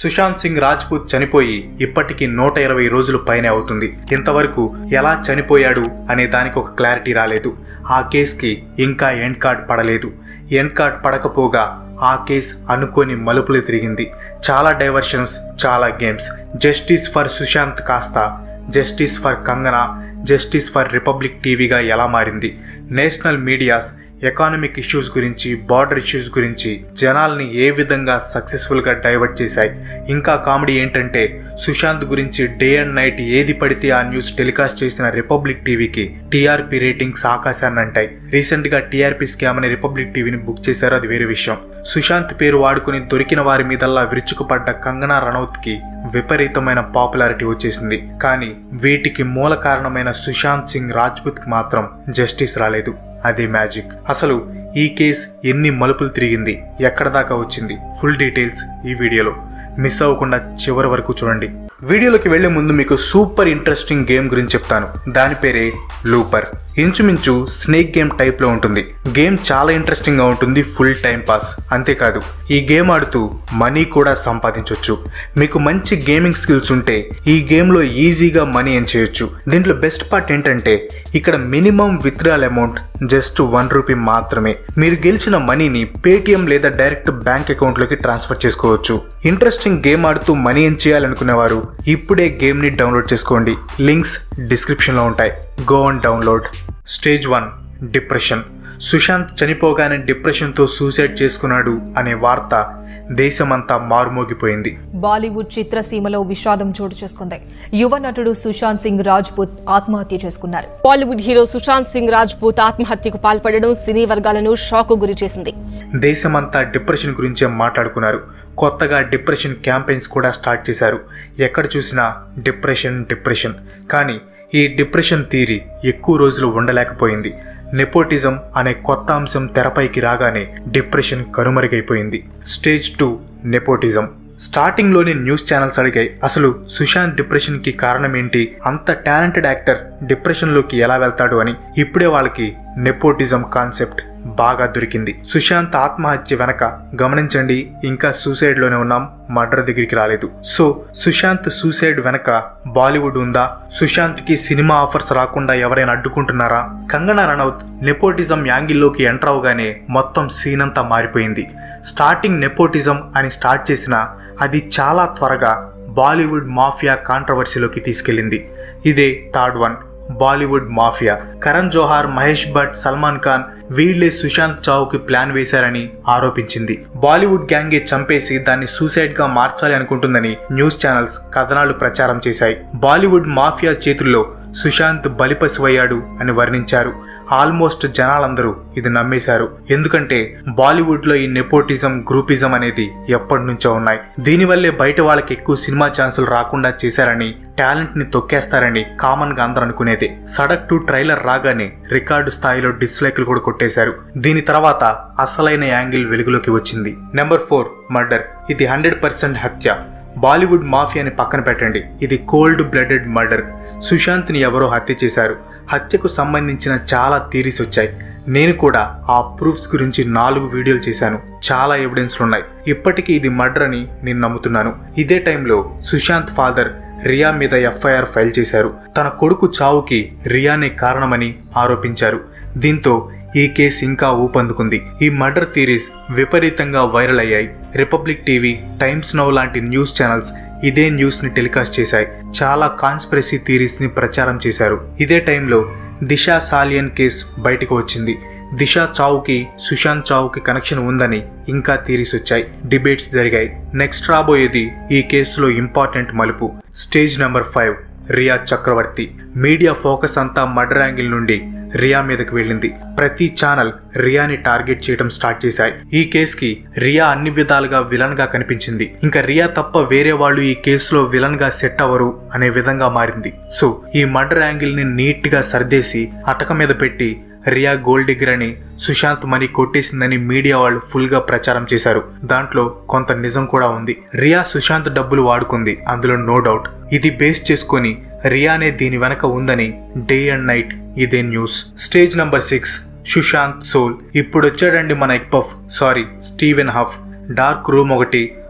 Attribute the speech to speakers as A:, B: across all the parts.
A: సుశాంత్ సింగ్ రాజ్పూత్ చనిపోయి ఇప్పటికీ నూట ఇరవై రోజులు పైనే అవుతుంది ఇంతవరకు ఎలా చనిపోయాడు అనే దానికి ఒక క్లారిటీ రాలేదు ఆ కేసుకి ఇంకా ఎండ్ కార్డ్ పడలేదు ఎండ్ కార్డ్ పడకపోగా ఆ కేస్ అనుకోని మలుపులు తిరిగింది చాలా డైవర్షన్స్ చాలా గేమ్స్ జస్టిస్ ఫర్ సుశాంత్ కాస్త justice for Kangana justice for Republic టీవీగా ఎలా మారింది నేషనల్ మీడియాస్ ఎకానమిక్ ఇష్యూస్ గురించి బార్డర్ ఇష్యూస్ గురించి జనాల్ని ఏ విధంగా సక్సెస్ఫుల్గా డైవర్ట్ చేశాయి ఇంకా కామెడీ ఏంటంటే సుశాంత్ గురించి డే అండ్ నైట్ ఏది పడితే ఆ న్యూస్ టెలికాస్ట్ చేసిన రిపబ్లిక్ టీవీకి టీఆర్పీ రేటింగ్స్ ఆకాశాన్ని అంటాయి రీసెంట్గా టీఆర్పీ స్కామ్ అనే రిపబ్లిక్ టీవీని బుక్ చేశారు అది వేరే విషయం సుశాంత్ పేరు వాడుకుని దొరికిన వారి మీదల్లా విరుచుకుపడ్డ కంగనా రనౌత్కి విపరీతమైన పాపులారిటీ వచ్చేసింది కానీ వీటికి మూల కారణమైన సుశాంత్ సింగ్ రాజ్పుత్కి మాత్రం జస్టిస్ రాలేదు అదే మ్యాజిక్ అసలు ఈ కేస్ ఎన్ని మలుపులు తిరిగింది ఎక్కడ దాకా వచ్చింది ఫుల్ డీటెయిల్స్ ఈ వీడియోలో మిస్ అవ్వకుండా చివరి వరకు చూడండి వీడియోలోకి వెళ్లే ముందు మీకు సూపర్ ఇంట్రెస్టింగ్ గేమ్ గురించి చెప్తాను దాని పేరే లూపర్ ఇంచుమించు స్నేక్ గేమ్ టైప్లో ఉంటుంది గేమ్ చాలా ఇంట్రెస్టింగ్గా ఉంటుంది ఫుల్ టైం పాస్ అంతేకాదు ఈ గేమ్ ఆడుతూ మనీ కూడా సంపాదించవచ్చు మీకు మంచి గేమింగ్ స్కిల్స్ ఉంటే ఈ గేమ్లో ఈజీగా మనీ ఏం చేయొచ్చు దీంట్లో బెస్ట్ పార్ట్ ఏంటంటే ఇక్కడ minimum withdrawal amount just one rupee మాత్రమే మీరు గెలిచిన మనీని పేటిఎం లేదా డైరెక్ట్ బ్యాంక్ అకౌంట్లోకి ట్రాన్స్ఫర్ చేసుకోవచ్చు ఇంట్రెస్టింగ్ గేమ్ ఆడుతూ మనీ ఏం చేయాలనుకునేవారు ఇప్పుడే గేమ్ని డౌన్లోడ్ చేసుకోండి లింక్స్ డిస్క్రిప్షన్లో ఉంటాయి go and download stage one depression Sushant చనిపోగానే డిప్రెషన్తో సూసైడ్ చేసుకున్నాడు అనే వార్త దేశమంతా మారుమోగిపోయింది
B: బాలీవుడ్ చిత్రసీమలో విషాదం చోటు చేసుకుంది యువ నటుడు సుశాంత్ సింగ్ రాజ్పూత్ ఆత్మహత్య చేసుకున్నారు
C: బాలీవుడ్ హీరో సుశాంత్ సింగ్ రాజ్పూత్ ఆత్మహత్యకు పాల్పడడం సినీ వర్గాలను షాక్ గురి చేసింది
A: దేశమంతా డిప్రెషన్ గురించే మాట్లాడుకున్నారు కొత్తగా డిప్రెషన్ క్యాంపెయిన్స్ కూడా స్టార్ట్ చేశారు ఎక్కడ చూసినా డిప్రెషన్ డిప్రెషన్ కానీ ఈ డిప్రెషన్ థీరీ ఎక్కువ రోజులు ఉండలేకపోయింది నెపోటిజం అనే కొత్త అంశం తెరపైకి రాగానే డిప్రెషన్ కనుమరుగైపోయింది స్టేజ్ టూ నెపోటిజం స్టార్టింగ్లోనే న్యూస్ ఛానల్స్ అడిగాయి అసలు సుశాంత్ డిప్రెషన్కి కారణం ఏంటి అంత టాలెంటెడ్ యాక్టర్ డిప్రెషన్లోకి ఎలా వెళ్తాడు అని ఇప్పుడే వాళ్ళకి నెపోటిజం కాన్సెప్ట్ బాగా దొరికింది సుశాంత్ ఆత్మహత్య వెనక గమనించండి ఇంకా సూసైడ్ లోనే ఉన్నాం మర్డర్ దగ్గరికి రాలేదు సో సుశాంత్ సూసైడ్ వెనక బాలీవుడ్ ఉందా సుశాంత్ కి సినిమా ఆఫర్స్ రాకుండా ఎవరైనా అడ్డుకుంటున్నారా కంగనా రనౌత్ నెపోటిజం యాంగిల్లోకి ఎంటర్ అవగానే మొత్తం సీన్ అంతా మారిపోయింది స్టార్టింగ్ నెపోటిజం అని స్టార్ట్ చేసిన అది చాలా త్వరగా బాలీవుడ్ మాఫియా కాంట్రవర్సీలోకి తీసుకెళ్ళింది ఇదే third one Bollywood mafia Karan Johar Mahesh Bhatt Salman Khan వీళ్లే సుశాంత్ చావుకి ప్లాన్ వేశారని ఆరోపించింది బాలీవుడ్ గ్యాంగే చంపేసి దాన్ని సూసైడ్ గా మార్చాలి అనుకుంటుందని న్యూస్ ఛానల్స్ కథనాలు ప్రచారం చేశాయి బాలీవుడ్ మాఫియా చేతుల్లో సుశాంత్ బలిపశువయ్యాడు అని వర్ణించారు ఆల్మోస్ట్ జనాలందరూ ఇది నమ్మేశారు ఎందుకంటే బాలీవుడ్ లో ఈ నెపోటిజం గ్రూపిజం అనేది ఎప్పటి నుంచో ఉన్నాయి దీనివల్లే బయట వాళ్ళకి ఎక్కువ సినిమా ఛాన్సులు రాకుండా చేశారని టాలెంట్ ని తొక్కేస్తారని కామన్ గా అందరూ అనుకునేదే సడక్ టు ట్రైలర్ రాగానే రికార్డు స్థాయిలో డిస్లైక్లు కూడా కొట్టేశారు దీని తర్వాత అసలైన యాంగిల్ వెలుగులోకి వచ్చింది నెంబర్ ఫోర్ మర్డర్ ఇది హండ్రెడ్ పర్సెంట్ హత్య బాలీవుడ్ మాఫియాని పక్కన పెట్టండి ఇది కోల్డ్ బ్లడెడ్ మర్డర్ సుశాంత్ని ఎవరో హత్య చేశారు హత్యకు సంబంధించిన చాలా థీరీస్ వచ్చాయి నేను కూడా ఆ ప్రూఫ్స్ గురించి నాలుగు వీడియోలు చేశాను చాలా ఎవిడెన్స్లు ఉన్నాయి ఇప్పటికీ ఇది మర్డర్ అని నేను నమ్ముతున్నాను ఇదే టైంలో సుశాంత్ ఫాదర్ రియా మీద ఎఫ్ఐఆర్ ఫైల్ చేశారు తన కొడుకు చావుకి రియానే కారణమని ఆరోపించారు దీంతో ఈ కేసు ఇంకా ఊపందుకుంది ఈ మర్డర్ థీరీస్ విపరీతంగా వైరల్ అయ్యాయి రిపబ్లిక్ టీవీ టైమ్స్ నౌ లాంటి న్యూస్ ఛానల్స్ ఇదే న్యూస్ ని టెలికాస్ట్ చేశాయి చాలా కాన్స్పిరసీ థీరీస్ ని ప్రచారం చేశారు ఇదే టైంలో దిశా సాలియన్ కేస్ బయటకు వచ్చింది దిశ చావుకి సుశాంత్ చావుకి కనెక్షన్ ఉందని ఇంకా థీరీస్ వచ్చాయి డిబేట్స్ జరిగాయి నెక్స్ట్ రాబోయేది ఈ కేసులో ఇంపార్టెంట్ మలుపు stage number five Rhea Chakraborty media focus అంతా మర్డర్ యాంగిల్ నుండి రియా మీదకి వెళ్ళింది ప్రతి ఛానల్ రియాని టార్గెట్ చేయడం స్టార్ట్ చేశాయి ఈ కేసుకి రియా అన్ని విధాలుగా విలన్ గా కనిపించింది ఇంకా రియా తప్ప వేరే వాళ్ళు ఈ కేసులో విలన్ గా సెట్ అవ్వరు అనే విధంగా మారింది సో ఈ మర్డర్ యాంగిల్ ని నీట్ గా సర్దేసి అటక మీద పెట్టి రియా గోల్డ్ డిగ్గర్ అని సుశాంత్ మనీ కొట్టేసిందని మీడియా వాళ్ళు ఫుల్ గా ప్రచారం చేశారు దాంట్లో కొంత నిజం కూడా ఉంది రియా సుశాంత్ డబ్బులు వాడుకుంది అందులో నో డౌట్ ఇది బేస్ చేసుకొని రియానే దీని వెనక ఉందని డే అండ్ నైట్ ఇదే news stage number six Sushant soul ఇప్పుడు వచ్చాడండి మన ఎక్పఫ్ sorry Steven Huff dark room ఒకటి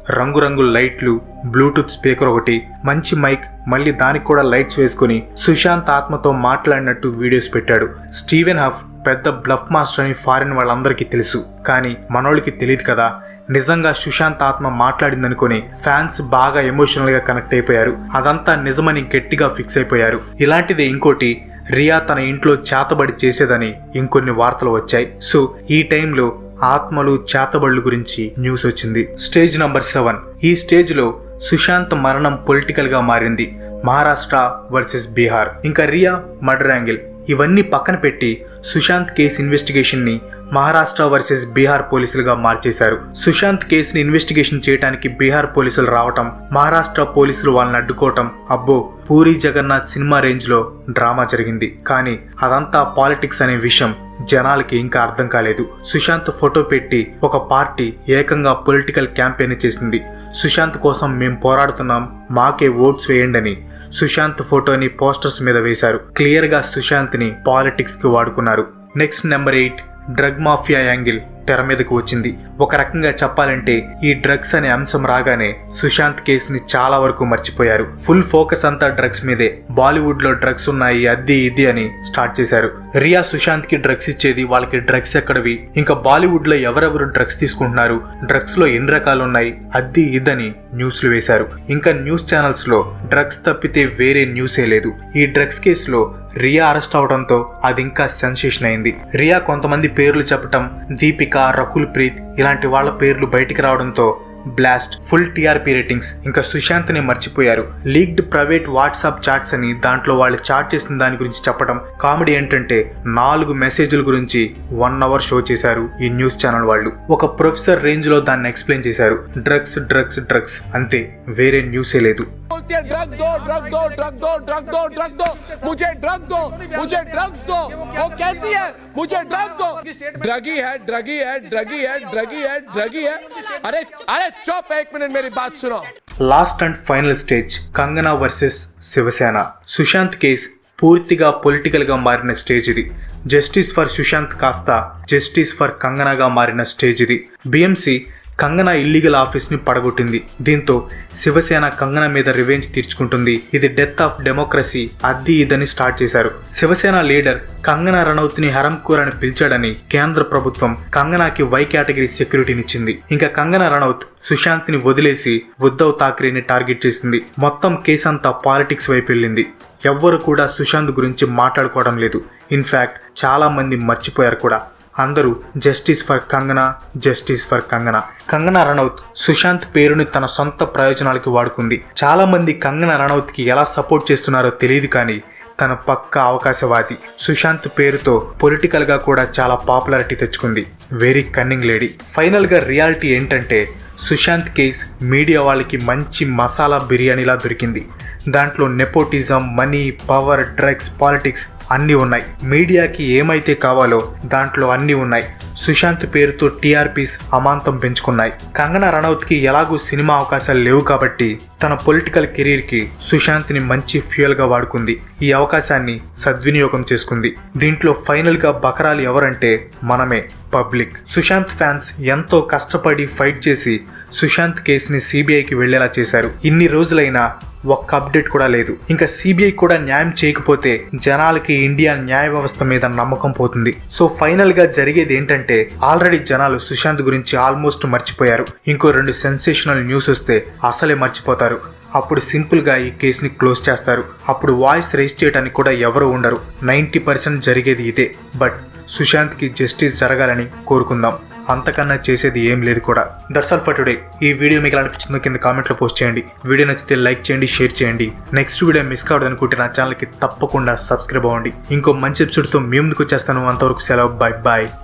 A: రంగురంగు లైట్లు బ్లూటూత్ స్పీకర్ ఒకటి మంచి మైక్ మళ్ళీ దానికి కూడా లైట్స్ వేసుకుని సుశాంత్ ఆత్మతో మాట్లాడినట్టు వీడియోస్ పెట్టాడు స్టీవెన్ హఫ్ పెద్ద బ్లఫ్ మాస్టర్ అని ఫారిన్ వాళ్ళందరికీ తెలుసు కానీ మనోళ్ళకి తెలియదు కదా నిజంగా సుశాంత్ ఆత్మ మాట్లాడిందనుకుని ఫ్యాన్స్ బాగా ఎమోషనల్ గా కనెక్ట్ అయిపోయారు అదంతా నిజమని గట్టిగా ఫిక్స్ అయిపోయారు ఇలాంటిదే ఇంకోటి రియా తన ఇంట్లో చేతబడి చేసేదని ఇంకొన్ని వార్తలు వచ్చాయి సో ఈ టైంలో ఆత్మలు చేతబడుల గురించి న్యూస్ వచ్చింది స్టేజ్ నంబర్ సెవెన్ ఈ స్టేజ్ లో సుశాంత్ మరణం పొలిటికల్ గా మారింది మహారాష్ట్ర వర్సెస్ బీహార్ ఇంకా రియా మర్డర్ యాంగిల్ ఇవన్నీ పక్కన పెట్టి సుశాంత్ కేసు ఇన్వెస్టిగేషన్ ని మహారాష్ట్ర వర్సెస్ బీహార్ పోలీసులుగా మార్చేశారు సుశాంత్ కేసుని ఇన్వెస్టిగేషన్ చేయడానికి బీహార్ పోలీసులు రావటం మహారాష్ట్ర పోలీసులు వాళ్ళని అడ్డుకోవటం అబ్బో పూరి జగన్నాథ్ సినిమా రేంజ్ లో డ్రామా జరిగింది కానీ అదంతా పాలిటిక్స్ అనే విషయం జనాలకి ఇంకా అర్థం కాలేదు సుశాంత్ ఫోటో పెట్టి ఒక పార్టీ ఏకంగా పొలిటికల్ క్యాంపెయిన్ చేసింది సుశాంత్ కోసం మేం పోరాడుతున్నాం మాకే ఓట్స్ వేయండి అని సుశాంత్ ఫోటోని పోస్టర్స్ మీద వేశారు క్లియర్ గా సుశాంత్ ని పాలిటిక్స్ కి వాడుకున్నారు next number eight drug mafia angle తెర మీదకు వచ్చింది ఒక రకంగా చెప్పాలంటే ఈ డ్రగ్స్ అనే అంశం రాగానే సుశాంత్ కేసుని చాలా వరకు మర్చిపోయారు ఫుల్ ఫోకస్ అంతా డ్రగ్స్ మీదే బాలీవుడ్ లో డ్రగ్స్ ఉన్నాయి అది ఇది అని స్టార్ట్ చేశారు రియా సుశాంత్ కి డ్రగ్స్ ఇచ్చేది వాళ్ళకి డ్రగ్స్ ఎక్కడవి ఇంకా బాలీవుడ్ లో ఎవరెవరు డ్రగ్స్ తీసుకుంటున్నారు డ్రగ్స్ లో ఎన్ని రకాలు ఉన్నాయి అది ఇదని న్యూస్లు వేశారు ఇంకా న్యూస్ ఛానల్స్ లో డ్రగ్స్ తప్పితే వేరే న్యూసే లేదు ఈ డ్రగ్స్ కేసులో రియా అరెస్ట్ అవడంతో అది ఇంకా సెన్సేషన్ అయింది రియా కొంతమంది పేర్లు చెప్పటం దీపిక రకుల్ ప్రీత్ ఇలాంటి వాళ్ళ పేర్లు బయటికి రావడంతో బ్లాస్ట్ ఫుల్ టీఆర్పీ రేటింగ్స్ ఇంకా సుశాంత్ ని మర్చిపోయారు లీక్డ్ ప్రైవేట్ వాట్సాప్ చాట్స్ అని దాంట్లో వాళ్ళు చాట్ చేసిన దాని గురించి చెప్పడం కామెడీ ఏంటంటే నాలుగు మెసేజ్ల గురించి వన్ అవర్ షో చేశారు ఈ న్యూస్ ఛానల్ వాళ్ళు ఒక ప్రొఫెసర్ రేంజ్ లో దాన్ని ఎక్స్ప్లెయిన్ చేశారు డ్రగ్స్ డ్రగ్స్ డ్రగ్స్ అంతే వేరే న్యూసే లేదు
D: बोलती है ड्रग दो ड्रग दो ड्रग दो ड्रग दो ड्रग दो मुझे ड्रग दो मुझे ड्रग्स दो वो कहती है मुझे ड्रग दो ड्रगी है ड्रगी है ड्रगी है ड्रगी है ड्रगी है अरे अरे चुप एक मिनट मेरी बात सुनो
A: last and final stage Kangana versus Shiv Sena Sushant case పూర్తిగా పొలిటికల్ గా మారిన స్టేజ్ ఇది జస్టిస్ ఫర్ సుశాంత్ కాస్త జస్టిస్ ఫర్ కంగనాగా మారిన స్టేజ్ ఇది బిఎంసి కంగనా ఇల్లీగల్ ఆఫీస్ ని పడగొట్టింది దీంతో శివసేన కంగనా మీద రివెంజ్ తీర్చుకుంటుంది ఇది డెత్ ఆఫ్ డెమోక్రసీ అద్ది ఇదని స్టార్ట్ చేశారు శివసేన లీడర్ కంగనా రనౌత్ ని హరంకూర్ అని పిలిచాడని కేంద్ర ప్రభుత్వం కంగనాకి వై కేటగిరీ సెక్యూరిటీనిచ్చింది ఇంకా కంగనా రనౌత్ సుశాంత్ ని వదిలేసి ఉద్ధవ్ ఠాక్రేని టార్గెట్ చేసింది మొత్తం కేసు అంతా పాలిటిక్స్ వైపు వెళ్ళింది ఎవ్వరు కూడా సుశాంత్ గురించి మాట్లాడుకోవడం లేదు ఇన్ఫ్యాక్ట్ చాలా మంది మర్చిపోయారు కూడా అందరూ justice for Kangana justice for Kangana Kangana Ranaut Sushant పేరుని తన సొంత ప్రయోజనాలకి వాడుకుంది చాలా మంది కంగనా రనౌత్ కి ఎలా సపోర్ట్ చేస్తున్నారో తెలియదు కానీ తన పక్క అవకాశవాది సుశాంత్ పేరుతో పొలిటికల్ గా కూడా చాలా పాపులారిటీ తెచ్చుకుంది వెరీ కన్నింగ్ లేడీ ఫైనల్ గా రియాలిటీ ఏంటంటే సుశాంత్ కేస్ మీడియా వాళ్ళకి మంచి మసాలా బిర్యానీలా దొరికింది దాంట్లో nepotism money power drugs politics అన్నీ ఉన్నాయి మీడియాకి ఏమైతే కావాలో దాంట్లో అన్నీ ఉన్నాయి సుశాంత్ పేరుతో టీఆర్పీస్ అమాంతం పెంచుకున్నాయి కంగనా రనౌత్కి ఎలాగూ సినిమా అవకాశాలు లేవు కాబట్టి తన పొలిటికల్ కెరీర్కి సుశాంత్ని మంచి ఫ్యూయల్గా వాడుకుంది ఈ అవకాశాన్ని సద్వినియోగం చేసుకుంది దీంట్లో ఫైనల్గా బకరాలు ఎవరంటే మనమే పబ్లిక్ సుశాంత్ ఫ్యాన్స్ ఎంతో కష్టపడి ఫైట్ చేసి సుశాంత్ కేసుని సిబిఐకి వెళ్లేలా చేశారు ఇన్ని రోజులైనా ఒక్క అప్డేట్ కూడా లేదు ఇంకా సిబిఐ కూడా న్యాయం చేయకపోతే జనాలకి ఇండియా న్యాయ వ్యవస్థ మీద నమ్మకం పోతుంది సో ఫైనల్ గా జరిగేది ఏంటంటే ఆల్రెడీ జనాలు సుశాంత్ గురించి ఆల్మోస్ట్ మర్చిపోయారు ఇంకో రెండు సెన్సేషనల్ న్యూస్ వస్తే అసలే మర్చిపోతారు అప్పుడు సింపుల్గా ఈ కేసుని క్లోజ్ చేస్తారు అప్పుడు వాయిస్ రైజ్ చేయడానికి కూడా ఎవరు ఉండరు నైంటీ పర్సెంట్ జరిగేది ఇదే బట్ సుశాంత్కి జస్టిస్ జరగాలని కోరుకుందాం అంతకన్నా చేసేది ఏం లేదు కూడా దట్స్ ఆల్ ఫర్ టుడే ఈ వీడియో మీకు ఎలా అనిపించిందో కింద కామెంట్లో పోస్ట్ చేయండి వీడియో నచ్చితే లైక్ చేయండి షేర్ చేయండి నెక్స్ట్ వీడియో మిస్ కావడం అనుకుంటే నా ఛానల్కి తప్పకుండా సబ్స్క్రైబ్ అవ్వండి ఇంకో మంచి ఎపిసోడ్తో మీ ముందుకు వచ్చేస్తాను అంతవరకు సెలవు బాయ్ బాయ్